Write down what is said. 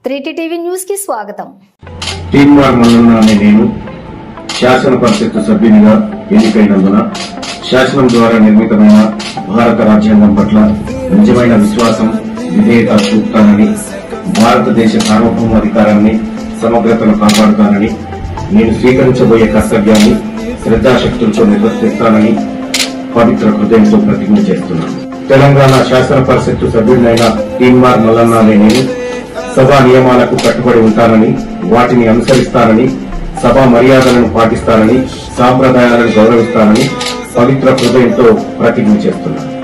త్రీటీ TV news కి స్వాగతం తీన్మార్ మల్లన్న అనే నేను శాసన పరిషత్ సభ్యునిగా ఎన్నికైనందున శాసనం ద్వారా నిర్మితమైన భారత రాజ్యాంగం పట్ల నిజమైన విశ్వాసం విధేయత చూపుతానని భారతదేశ సార్వభౌమాధికారాన్ని సమగ్రతను కాపాడుతానని నేను స్వీకరించబోయే కర్తవ్యాన్ని శ్రద్ధాశక్తులతో నిర్వర్తిస్తానని పవిత్ర హృదయంతో ప్రతిజ్ఞ చేస్తున్నాను తెలంగాణ శాసన పరిషత్తు సభ్యుడినైన తీన్మార్ మల్లన్న అనే నేను సభా నియమాలకు కట్టుబడి ఉంటానని వాటిని అనుసరిస్తానని సభా మర్యాదలను పాటిస్తానని సాంప్రదాయాలను గౌరవిస్తానని పవిత్ర హృదయంతో ప్రతిజ్ఞ చేస్తున్నాను